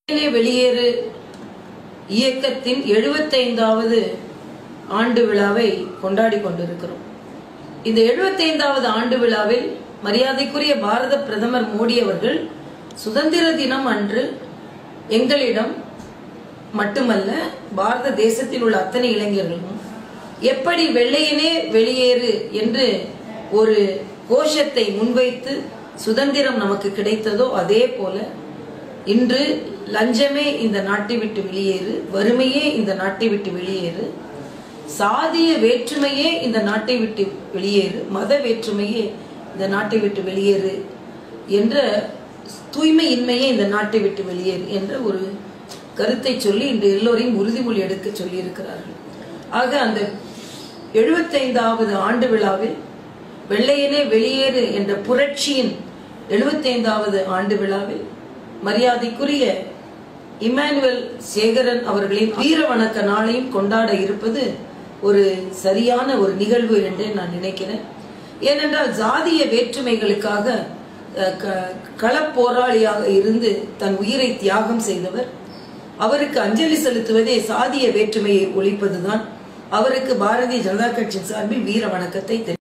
வெளியே வெளியேறு இயக்கத்தின் எழுபத்தைந்தாவது ஆண்டு விழாவை கொண்டாடி கொண்டிருக்கிறோம் இந்த எழுபத்தைந்தாவது ஆண்டு விழாவில் மரியாதைக்குரிய பாரத பிரதமர் மோடி அவர்கள் சுதந்திர தினம் அன்று எங்களிடம் மட்டுமல்ல பாரத தேசத்தில் உள்ள அத்தனை இளைஞர்களும் எப்படி வெள்ளையனே வெளியேறு என்று ஒரு கோஷத்தை முன்வைத்து சுதந்திரம் நமக்கு கிடைத்ததோ அதே போல இன்று லஞ்சமே இந்த நாட்டை விட்டு வெளியேறு வறுமையே இந்த நாட்டை விட்டு வெளியேறு சாதிய வேற்றுமையே இந்த நாட்டை விட்டு வெளியேறு மத வேற்றுமையே இந்த நாட்டை விட்டு வெளியேறு என்ற தூய்மையின்மையே இந்த நாட்டை விட்டு வெளியேறு என்ற ஒரு கருத்தை சொல்லி இன்று எல்லோரையும் உறுதிமொழி எடுக்க சொல்லி இருக்கிறார்கள் ஆக அந்த எழுபத்தைந்தாவது ஆண்டு விழாவில் வெள்ளையனே வெளியேறு என்ற புரட்சியின் எழுபத்தைந்தாவது ஆண்டு விழாவில் மரியாதைக்குரிய இமானுவேல் சேகரன் அவர்களின் வீர வணக்க நாளையும் கொண்டாட இருப்பது ஒரு சரியான ஒரு நிகழ்வு என்றே நான் நினைக்கிறேன் ஏனென்றால் ஜாதிய வேற்றுமைகளுக்காக அஹ், க- களப்போராளியாக இருந்து தன் உயிரை தியாகம் செய்தவர் அவருக்கு அஞ்சலி செலுத்துவதே சாதிய வேற்றுமையை ஒழிப்பதுதான் அவருக்கு பாரதிய ஜனதா கட்சி சார்பில் வீர வணக்கத்தை தெரிவித்துக்